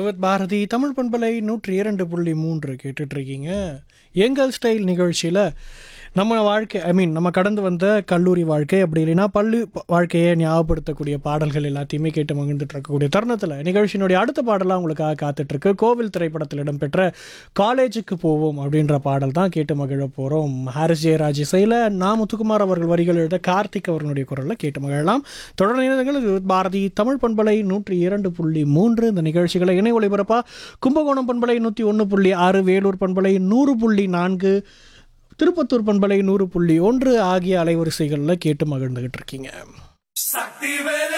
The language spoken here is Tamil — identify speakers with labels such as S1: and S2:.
S1: விவத் பாரதி தமிழ் பண்பலை நூற்றி இரண்டு புள்ளி மூன்று கேட்டுட்டு இருக்கீங்க எங்கள் ஸ்டைல் நிகழ்ச்சியில் நம்ம வாழ்க்கை ஐ மீன் நம்ம கடந்து வந்த கல்லூரி வாழ்க்கை அப்படி இல்லைன்னா பள்ளி ப- வாழ்க்கையை ஞாபகப்படுத்தக்கூடிய பாடல்கள் எல்லாத்தையுமே கேட்டு மகிழ்ந்துட்டு இருக்கக்கூடிய தருணத்தில் நிகழ்ச்சியினுடைய அடுத்த பாடலாக உங்களுக்காக காத்துட்ருக்கு கோவில் திரைப்படத்தில் இடம்பெற்ற காலேஜுக்கு போவோம் அப்படின்ற பாடல் தான் கேட்டு மகிழ போகிறோம் ஹாரிஸ் ஜெயராஜ் இசையில் நா முத்துக்குமார் அவர்கள் வரிகள் எழுத கார்த்திக் அவர்களுடைய குரலில் கேட்டு மகிழலாம் தொடர்ந்து இணைந்தங்கள் இது பாரதி தமிழ் பண்பலை நூற்றி இரண்டு புள்ளி மூன்று இந்த நிகழ்ச்சிகளை இணை ஒளிபரப்பா கும்பகோணம் பண்பலை நூற்றி ஒன்று புள்ளி ஆறு வேலூர் பண்பலை நூறு புள்ளி நான்கு திருப்பத்தூர் பண்பலை நூறு புள்ளி ஒன்று ஆகிய அலைவரிசைகளில் கேட்டு மகிழ்ந்துகிட்டு இருக்கீங்க
S2: சக்தி வேலை